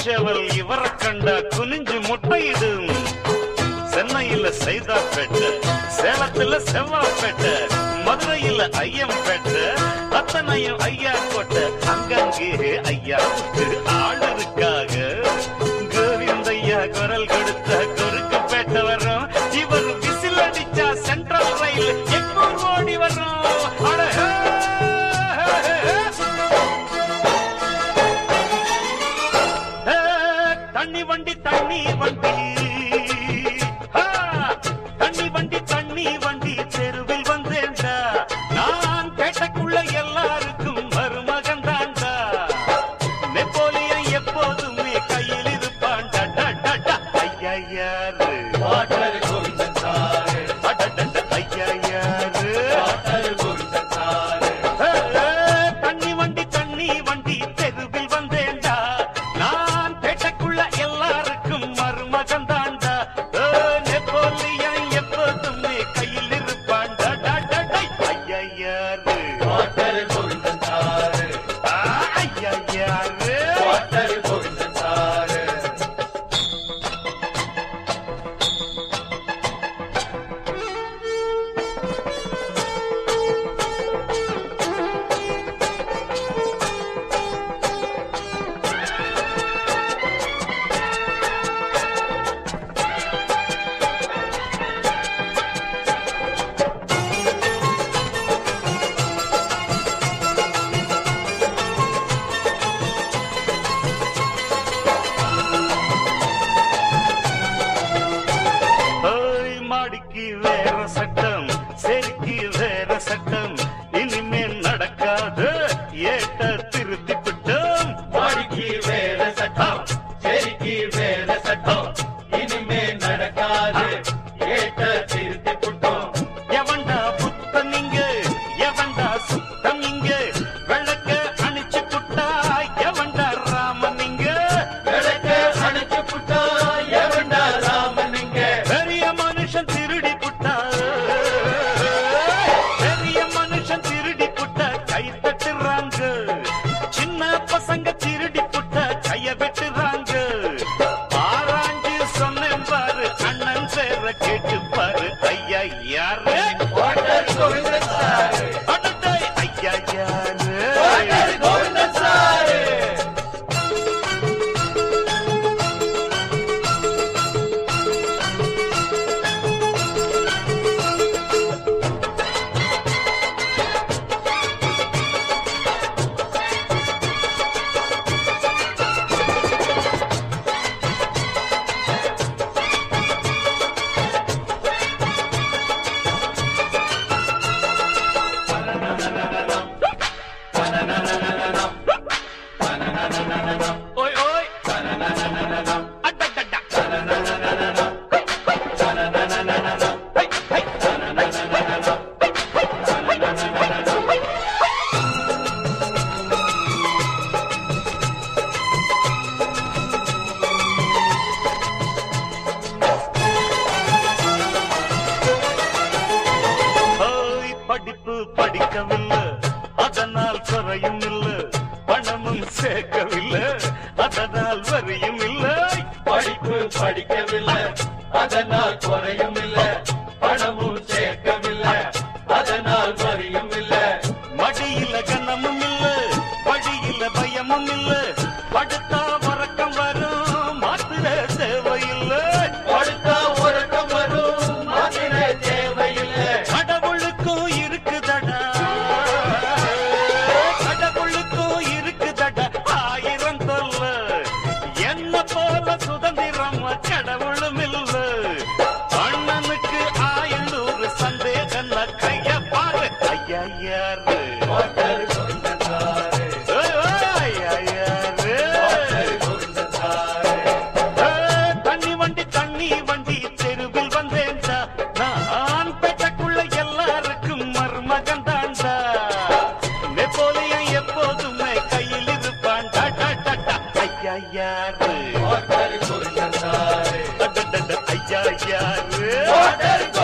சேவல் இவரை கண்டா குனிஞ்சு முட்டையிடும் சென்னையில சைதாப்பேட்டை சேலத்துல செவ்வாப்பேட்டை மதுரையில ஐயம்பேட்டை அத்தனையும் ஐயா கோட்டை அங்கங்கே ஐயாவுக்கு ஆள் இருக்காக கோவிந்தையா குரல் கொடுத்த குறுக்கு பேட்டை வரும் இவர் விசில் அடிச்சா சென்ட்ரல் ரயில் எங்கூர் ஓடி வரும் அட ஹே, ஹே, ஹே, ஹே. ஏ, தண்ணி வண்டி தண்ணி வண்டி ஆ, தண்ணி வண்டி தண்ணி வண்டி தெருவில் வந்தேன்டா நான் கேட்டக்குள்ள எல்லாருக்கும் மருமகன் தான்டா நெப்போலியன் எப்போதுமே கையில் இருப்பான்டா டா, டா, டா. ஐயா யாரு வாட்டர் கோவிந்தன் சாரு அடடட, ஐயா யாரு வாட்டர் கோவிந்தன் சாரு ஏ, ஏ, தண்ணி வண்டி தண்ணி வண்டி தெருவில் வந்தேன்டா நான் கேட்டக்குள்ள எல்லாருக்கும் மருமகன் தான்டா ஏ, நெப்போலியன் எப்போதுமே கையில் இருப்பான்டா டா, டா, டா. ஐயா யாரு வாட்டர் கோவிந்தன் சாரு ஆ, ஐயா யாரு வாட்டர் கோவிந்தன் சாரு ஓய் மாடிக்கு வேற சட்டம் செருக்கி வேற சட்டம் இனிமேல் நடக்காது ஏட்ட திருத்தி விட்டோம் வாடிக்கு வேற சட்டம் செரிக்கு வேற சட்டம் இனிமே நடக்காது ஏட்ட திருத்தி புட்டோம் எவன்டா புத்தம் இங்க எவன்டா சுத்தம் இங்க விளக்க அணிச்சு புட்டா எவன்டா ராமன் இங்க விளக்க அணைச்சு புட்டா எவன்டா ராமனுங்க பெரிய மனுஷன் திருடி புட்டா பெரிய மனுஷன் திருடி புட்டா கை தட்டுறாங்க சின்ன பசங்க திருடி புட்டா கைய வெட்டுறாங்க ஆராய்ஞ்சு சொன்னேன் பாரு அண்ணன் பேர கேட்டு பாரு ஐயா யாரு வாட்டர் கோவிந்தன் சாரு அடடே, ஐயா யாரு வாட்டர் கோவிந்தன் சாரு ஓய் ஓய் அடடடா. ஹை, ஹை. ஓய், படிப்பு படிக்கவில்லை அதனால் குறையும் இல்லை பணமும் சேர்க்கவில்லை அதனால் வரியும் இல்லை படிப்பு படிக்கவில்லை அதனால் குறையும் இல்ல பணமும் சேர்க்கவில்லை அதனால் வரியும் இல்ல மடியில கனமும் இல்ல படியில பயமும் இல்ல படுத்தா உறக்கம் வரும் மாத்திர தேவையில்லை படுத்தா உறக்கம் வரும் மாத்திரை தேவையில்லை கடவுளுக்கும் இருக்குதடா கடவுளுக்கும் இருக்குதடா ஆயிரம் தொல்ல என்ன போல சுதந்திரம் கடவுளும் இல்ல அண்ணனுக்கு ஆயிரம் சந்தேகம் கைய பாரு ஐயா யாரு வாட்டர் கோவிந்தன் சாரு ஓய், ஓய், ஐயா யாரு வாட்டர் கோவிந்தன் சாரு ஏ, தண்ணி வண்டி தண்ணி வண்டி தெருவில் வந்தேன்டா நான் பெட்டக்குள்ள எல்லாருக்கும் மருமகன் தான்டா நெப்போலியன் எப்போதுமே கையில் இருப்பான்டா டா, டா, டா. ஐயா யாரு வாட்டர் கோவிந்தன் சாரு அடடட, ஐயா யாரு வாட்டர்